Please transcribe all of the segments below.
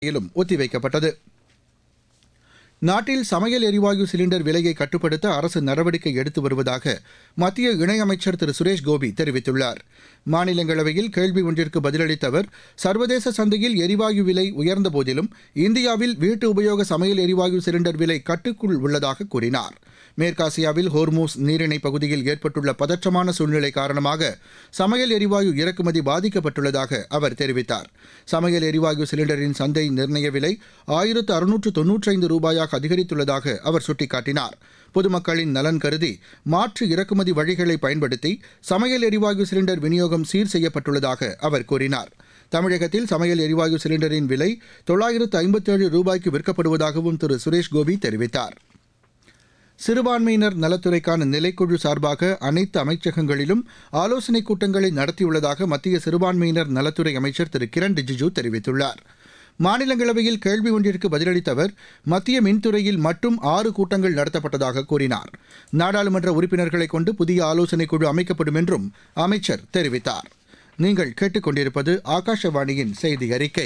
யிலும் ஒத்திவைக்கப்பட்டது நாட்டில் சமையல் எரிவாயு சிலிண்டர் விலையை கட்டுப்படுத்த அரசு நடவடிக்கை எடுத்து வருவதாக மத்திய இணையமைச்சர் திரு சுரேஷ் கோபி தெரிவித்துள்ளார் மாநிலங்களவையில் கேள்வி ஒன்றிற்கு பதிலளித்த அவர் சர்வதேச சந்தையில் எரிவாயு விலை உயர்ந்த போதிலும் இந்தியாவில் வீட்டு உபயோக சமையல் எரிவாயு சிலிண்டர் விலை கட்டுக்குள் உள்ளதாக கூறினார் மேற்காசியாவில் ஹோர்மூஸ் நீரிணை பகுதியில் ஏற்பட்டுள்ள பதற்றமான சூழ்நிலை காரணமாக சமையல் எரிவாயு இறக்குமதி பாதிக்கப்பட்டுள்ளதாக அவர் தெரிவித்தார் சமையல் எரிவாயு சிலிண்டரின் சந்தை நிர்ணய விலை ஆயிரத்து அறுநூற்று தொன்னூற்றைந்து ரூபாயாக அதிகரித்துள்ளதாக அவர் சுட்டிக்காட்டினார் பொதுமக்களின் நலன் கருதி மாற்று இறக்குமதி வழிகளை பயன்படுத்தி சமையல் எரிவாயு சிலிண்டர் விநியோகம் சீர் செய்யப்பட்டுள்ளதாக அவர் கூறினார் தமிழகத்தில் சமையல் எரிவாயு சிலிண்டரின் விலை தொள்ளாயிரத்து ஐம்பத்தேழு ரூபாய்க்கு விற்கப்படுவதாகவும் திரு சுரேஷ் கோபி தெரிவித்தார் சிறுபான்மையினர் நலத்துறைக்கான நிலைக்குழு சார்பாக அனைத்து அமைச்சகங்களிலும் ஆலோசனைக் கூட்டங்களை நடத்தியுள்ளதாக மத்திய சிறுபான்மையினர் நலத்துறை அமைச்சர் திரு கிரண் ரிஜிஜூ தெரிவித்துள்ளார் மாநிலங்களவையில் கேள்வி ஒன்றிற்கு பதிலளித்த அவர் மத்திய மின்துறையில் மட்டும் ஆறு கூட்டங்கள் நடத்தப்பட்டதாக கூறினார் நாடாளுமன்ற உறுப்பினர்களை கொண்டு புதிய ஆலோசனைக் குழு அமைக்கப்படும் என்றும் அமைச்சர் தெரிவித்தார் நீங்கள் கேட்டுக்கொண்டிருப்பது ஆகாஷவாணியின் செய்தி அறிக்கை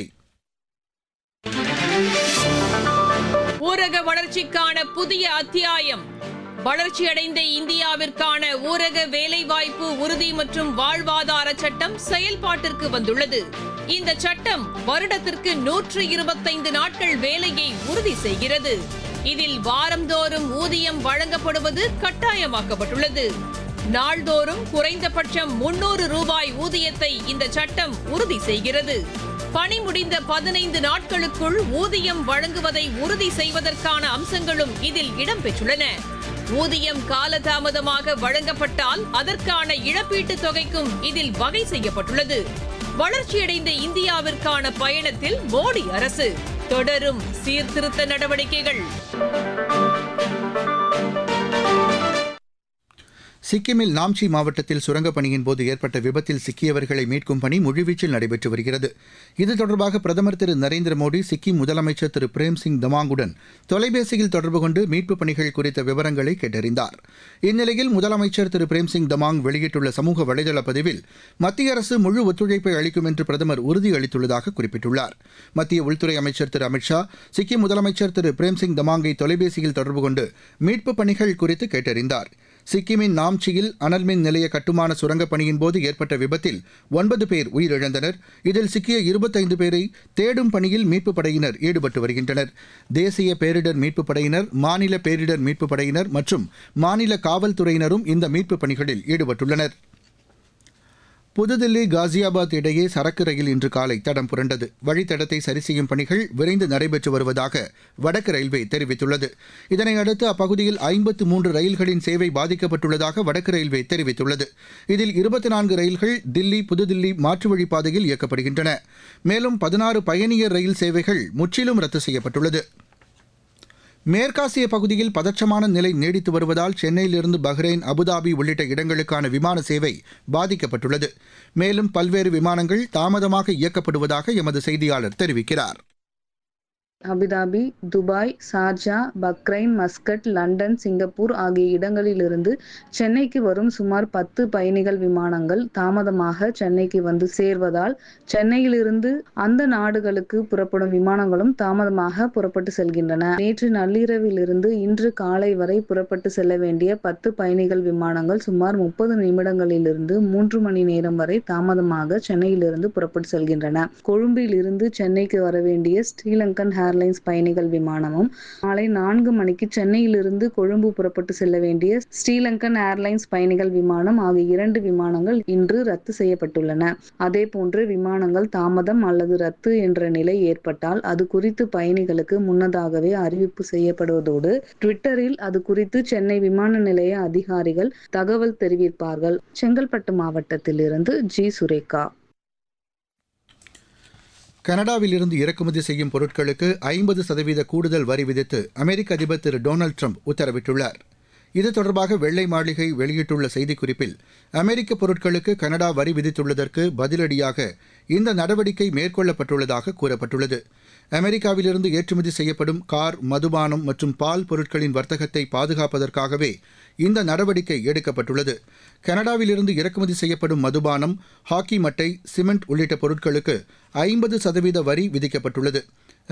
ஊரக வளர்ச்சிக்கான புதிய அத்தியாயம் வளர்ச்சியடைந்த இந்தியாவிற்கான ஊரக வேலைவாய்ப்பு உறுதி மற்றும் வாழ்வாதார சட்டம் செயல்பாட்டிற்கு வந்துள்ளது இந்த சட்டம் வருடத்திற்கு நூற்று இருபத்தைந்து நாட்கள் வேலையை உறுதி செய்கிறது இதில் வாரந்தோறும் ஊதியம் வழங்கப்படுவது கட்டாயமாக்கப்பட்டுள்ளது நாள்தோறும் குறைந்தபட்சம் முன்னூறு ரூபாய் ஊதியத்தை இந்த சட்டம் உறுதி செய்கிறது பணி முடிந்த பதினைந்து நாட்களுக்குள் ஊதியம் வழங்குவதை உறுதி செய்வதற்கான அம்சங்களும் இதில் இடம்பெற்றுள்ளன ஊதியம் காலதாமதமாக வழங்கப்பட்டால் அதற்கான இழப்பீட்டுத் தொகைக்கும் இதில் வகை செய்யப்பட்டுள்ளது வளர்ச்சியடைந்த இந்தியாவிற்கான பயணத்தில் மோடி அரசு தொடரும் சீர்திருத்த நடவடிக்கைகள் சிக்கிமில் நாம்சி மாவட்டத்தில் சுரங்கப் பணியின் போது ஏற்பட்ட விபத்தில் சிக்கியவர்களை மீட்கும் பணி முழுவீச்சில் நடைபெற்று வருகிறது இது தொடர்பாக பிரதமர் திரு நரேந்திர மோடி சிக்கிம் முதலமைச்சர் திரு பிரேம்சிங் தமாங்குடன் தொலைபேசியில் தொடர்பு கொண்டு மீட்புப் பணிகள் குறித்த விவரங்களை கேட்டறிந்தார் இந்நிலையில் முதலமைச்சர் திரு பிரேம்சிங் தமாங் வெளியிட்டுள்ள சமூக வலைதள பதிவில் மத்திய அரசு முழு ஒத்துழைப்பை அளிக்கும் என்று பிரதமர் உறுதியளித்துள்ளதாக குறிப்பிட்டுள்ளார் மத்திய உள்துறை அமைச்சர் திரு அமித்ஷா சிக்கிம் முதலமைச்சர் திரு பிரேம்சிங் தமாங்கை தொலைபேசியில் தொடர்பு கொண்டு மீட்புப் பணிகள் குறித்து கேட்டறிந்தார் சிக்கிமின் நாம்ச்சியில் அனல்மின் நிலைய கட்டுமான சுரங்கப் பணியின் போது ஏற்பட்ட விபத்தில் ஒன்பது பேர் உயிரிழந்தனர் இதில் சிக்கிய இருபத்தைந்து பேரை தேடும் பணியில் மீட்புப் படையினர் ஈடுபட்டு வருகின்றனர் தேசிய பேரிடர் மீட்புப் படையினர் மாநில பேரிடர் மீட்புப் படையினர் மற்றும் மாநில காவல்துறையினரும் இந்த மீட்புப் பணிகளில் ஈடுபட்டுள்ளனர் புதுதில்லி காசியாபாத் இடையே சரக்கு ரயில் இன்று காலை தடம் புரண்டது வழித்தடத்தை சரி செய்யும் பணிகள் விரைந்து நடைபெற்று வருவதாக வடக்கு ரயில்வே தெரிவித்துள்ளது இதனையடுத்து அப்பகுதியில் ஐம்பத்து மூன்று ரயில்களின் சேவை பாதிக்கப்பட்டுள்ளதாக வடக்கு ரயில்வே தெரிவித்துள்ளது இதில் இருபத்தி நான்கு ரயில்கள் தில்லி புதுதில்லி மாற்று வழிப்பாதையில் இயக்கப்படுகின்றன மேலும் பதினாறு பயணியர் ரயில் சேவைகள் முற்றிலும் ரத்து செய்யப்பட்டுள்ளது மேற்காசிய பகுதியில் பதற்றமான நிலை நீடித்து வருவதால் சென்னையிலிருந்து பஹ்ரைன் அபுதாபி உள்ளிட்ட இடங்களுக்கான விமான சேவை பாதிக்கப்பட்டுள்ளது மேலும் பல்வேறு விமானங்கள் தாமதமாக இயக்கப்படுவதாக எமது செய்தியாளர் தெரிவிக்கிறார் Abu Dhabi Dubai Sharjah Bahrain Muscat London Singapore ஆகிய இடங்களிலிருந்து சென்னைக்கு வரும் சுமார் பத்து பயணிகள் விமானங்கள் தாமதமாக சென்னைக்கு வந்து சேர்வதால் சென்னையிலிருந்து அந்த நாடுகளுக்கு புறப்படும் விமானங்களும் தாமதமாக புறப்பட்டு செல்கின்றன நேற்று நள்ளிரவிலிருந்து இன்று காலை வரை புறப்பட்டு செல்ல வேண்டிய பத்து பயணிகள் விமானங்கள் சுமார் முப்பது நிமிடங்களிலிருந்து மூன்று மணி நேரம் வரை தாமதமாக சென்னையிலிருந்து புறப்பட்டு செல்கின்றன கொழும்பில் இருந்து சென்னைக்கு வர வேண்டிய ஸ்ரீலங்கன் ஏர்லைன்ஸ் பயணிகள் விமானமும் மாலை நான்கு மணிக்கு சென்னையிலிருந்து கொழும்பு புறப்பட்டு செல்ல வேண்டிய ஸ்ரீலங்கன் ஏர்லைன்ஸ் பயணிகள் விமானம் ஆகிய இரண்டு விமானங்கள் இன்று ரத்து செய்யப்பட்டுள்ளன அதேபோன்று விமானங்கள் தாமதம் அல்லது ரத்து என்ற நிலை ஏற்பட்டால் அது குறித்து பயணிகளுக்கு முன்னதாகவே அறிவிப்பு செய்யப்படுவதோடு ட்விட்டரில் அது குறித்து சென்னை விமான நிலைய அதிகாரிகள் தகவல் தெரிவிப்பார்கள் செங்கல்பட்டு மாவட்டத்திலிருந்து ஜி சுரேகா கனடாவிலிருந்து இறக்குமதி செய்யும் பொருட்களுக்கு ஐம்பது சதவீத கூடுதல் வரி விதித்து அமெரிக்க அதிபர் திரு டொனால்டு ட்ரம்ப் உத்தரவிட்டுள்ளார் இது தொடர்பாக வெள்ளை மாளிகை வெளியிட்டுள்ள செய்திக்குறிப்பில் அமெரிக்க பொருட்களுக்கு கனடா வரி விதித்துள்ளதற்கு பதிலடியாக இந்த நடவடிக்கை மேற்கொள்ளப்பட்டுள்ளதாக கூறப்பட்டுள்ளது அமெரிக்காவிலிருந்து ஏற்றுமதி செய்யப்படும் கார் மதுபானம் மற்றும் பால் பொருட்களின் வர்த்தகத்தை பாதுகாப்பதற்காகவே இந்த நடவடிக்கை எடுக்கப்பட்டுள்ளது கனடாவிலிருந்து இறக்குமதி செய்யப்படும் மதுபானம் ஹாக்கி மட்டை சிமெண்ட் உள்ளிட்ட பொருட்களுக்கு ஐம்பது சதவீத வரி விதிக்கப்பட்டுள்ளது